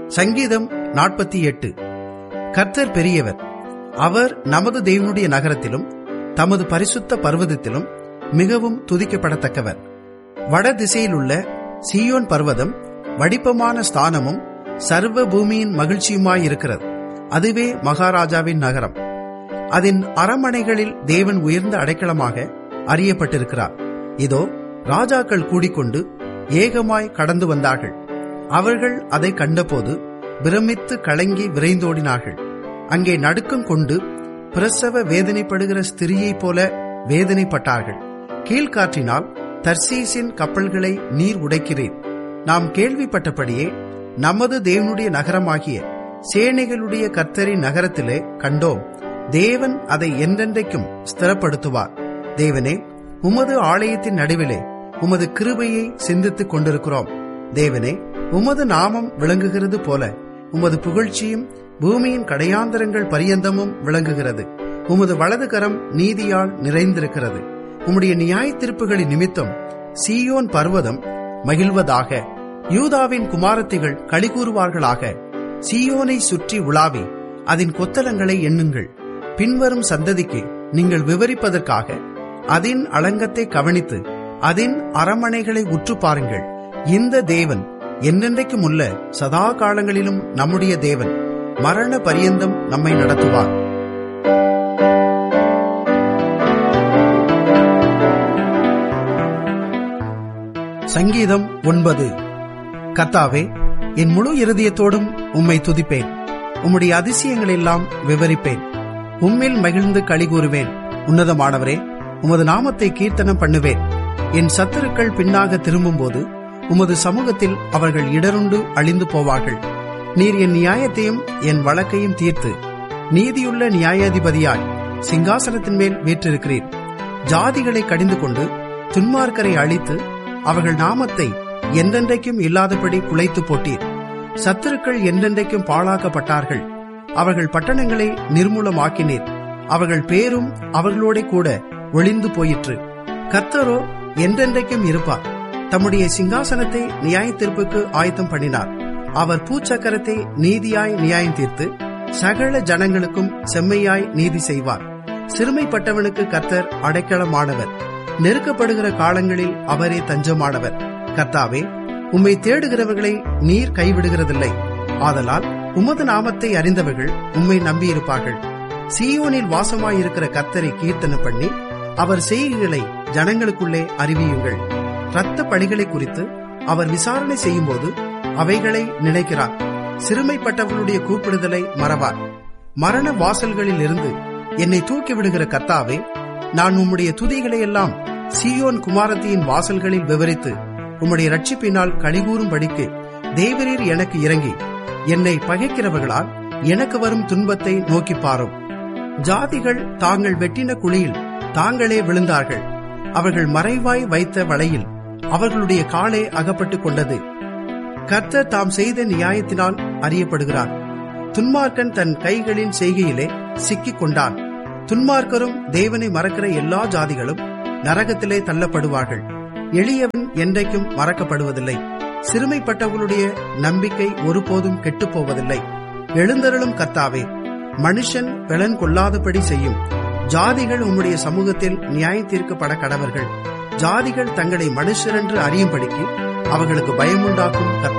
சங்கீதம் நாற்பத்தி எட்டு கர்த்தர் பெரியவர் அவர் நமது தேவனுடைய நகரத்திலும் தமது பரிசுத்த பர்வதத்திலும் மிகவும் துதிக்கப்படத்தக்கவர் வட திசையிலுள்ள சீயோன் பர்வதம் வடிப்பமான ஸ்தானமும் சர்வ பூமியின் மகிழ்ச்சியுமாயிருக்கிறது அதுவே மகாராஜாவின் நகரம் அதன் அரமனைகளில் தேவன் உயர்ந்த அடைக்கலமாக அறியப்பட்டிருக்கிறார் இதோ ராஜாக்கள் கூடிக்கொண்டு ஏகமாய் கடந்து வந்தார்கள் அவர்கள் அதை கண்டபோது பிரமித்து கலங்கி விரைந்தோடினார்கள் அங்கே நடுக்கம் கொண்டு பிரசவ வேதனைப்படுகிற ஸ்திரியைப் போல வேதனைப்பட்டார்கள் கீழ்காற்றினால் தர்சீசின் கப்பல்களை நீர் உடைக்கிறேன் நாம் கேள்விப்பட்டபடியே நமது தேவனுடைய நகரமாகிய சேனைகளுடைய கர்த்தரின் நகரத்திலே கண்டோம் தேவன் அதை என்றென்றைக்கும் ஸ்திரப்படுத்துவார் தேவனே உமது ஆலயத்தின் நடுவிலே உமது கிருபையை சிந்தித்துக் கொண்டிருக்கிறோம் தேவனே உமது நாமம் விளங்குகிறது போல உமது புகழ்ச்சியும் பூமியின் கடையாந்தரங்கள் பரியந்தமும் விளங்குகிறது உமது வலது கரம் நீதியால் நிறைந்திருக்கிறது உம்முடைய நியாய திருப்புகளின் நிமித்தம் சீயோன் பர்வதம் மகிழ்வதாக யூதாவின் குமாரத்திகள் களிகூறுவார்களாக சீயோனை சுற்றி உலாவி அதன் கொத்தலங்களை எண்ணுங்கள் பின்வரும் சந்ததிக்கு நீங்கள் விவரிப்பதற்காக அதன் அலங்கத்தை கவனித்து அதன் அரமனைகளை உற்று பாருங்கள் இந்த தேவன் என்னென்றைக்கும் உள்ள சதா காலங்களிலும் நம்முடைய தேவன் மரண பரியந்தம் நம்மை நடத்துவார் சங்கீதம் ஒன்பது கத்தாவே என் முழு இருதயத்தோடும் உம்மை துதிப்பேன் உம்முடைய அதிசயங்கள் எல்லாம் விவரிப்பேன் உம்மில் மகிழ்ந்து களி கூறுவேன் உன்னதமானவரே உமது நாமத்தை கீர்த்தனம் பண்ணுவேன் என் சத்துருக்கள் பின்னாக திரும்பும்போது உமது சமூகத்தில் அவர்கள் இடருண்டு அழிந்து போவார்கள் நீர் என் நியாயத்தையும் என் வழக்கையும் தீர்த்து நீதியுள்ள நியாயாதிபதியாய் சிங்காசனத்தின் மேல் வீற்றிருக்கிறீர் ஜாதிகளை கடிந்து கொண்டு துன்மார்க்கரை அழித்து அவர்கள் நாமத்தை என்றென்றைக்கும் இல்லாதபடி குலைத்து போட்டீர் சத்துருக்கள் என்றென்றைக்கும் பாழாக்கப்பட்டார்கள் அவர்கள் பட்டணங்களை நிர்மூலமாக்கினீர் அவர்கள் பேரும் அவர்களோட கூட ஒளிந்து போயிற்று கர்த்தரோ என்றென்றைக்கும் இருப்பார் தம்முடைய சிங்காசனத்தை நியாய தீர்ப்புக்கு ஆயத்தம் பண்ணினார் அவர் பூச்சக்கரத்தை நீதியாய் நியாயம் தீர்த்து சகல ஜனங்களுக்கும் செம்மையாய் நீதி செய்வார் சிறுமைப்பட்டவனுக்கு கர்த்தர் அடைக்கலமானவர் நெருக்கப்படுகிற காலங்களில் அவரே தஞ்சமானவர் கர்த்தாவே உம்மை தேடுகிறவர்களை நீர் கைவிடுகிறதில்லை ஆதலால் உமது நாமத்தை அறிந்தவர்கள் உம்மை நம்பியிருப்பார்கள் சீயோனில் வாசமாயிருக்கிற கர்த்தரை கீர்த்தனை பண்ணி அவர் செய்கைகளை ஜனங்களுக்குள்ளே அறிவியுங்கள் இரத்த பணிகளை குறித்து அவர் விசாரணை செய்யும்போது அவைகளை நினைக்கிறார் சிறுமைப்பட்டவர்களுடைய கூப்பிடுதலை மறவார் மரண வாசல்களில் இருந்து என்னை தூக்கிவிடுகிற கர்த்தாவே நான் உம்முடைய துதிகளை எல்லாம் சீயோன் குமாரத்தியின் வாசல்களில் விவரித்து உம்முடைய ரட்சிப்பினால் கழிகூறும்படிக்கு தேவரீர் எனக்கு இறங்கி என்னை பகைக்கிறவர்களால் எனக்கு வரும் துன்பத்தை நோக்கி பாரும் ஜாதிகள் தாங்கள் வெட்டின குழியில் தாங்களே விழுந்தார்கள் அவர்கள் மறைவாய் வைத்த வலையில் அவர்களுடைய காலே அகப்பட்டுக் கொண்டது கர்த்தர் தாம் செய்த நியாயத்தினால் அறியப்படுகிறார் துன்மார்க்கன் தன் கைகளின் செய்கையிலே சிக்கிக் கொண்டான் துன்மார்க்கரும் தேவனை மறக்கிற எல்லா ஜாதிகளும் நரகத்திலே தள்ளப்படுவார்கள் எளியவன் என்றைக்கும் மறக்கப்படுவதில்லை சிறுமைப்பட்டவர்களுடைய நம்பிக்கை ஒருபோதும் கெட்டுப் போவதில்லை எழுந்தருளும் கர்த்தாவே மனுஷன் பலன் கொள்ளாதபடி செய்யும் ஜாதிகள் உம்முடைய சமூகத்தில் நியாய தீர்க்கப்பட கடவர்கள் ஜாதிகள் தங்களை மனுஷரென்று அறியும்படிக்கு அவர்களுக்கு பயமுண்டாக்கும் கர்த்தா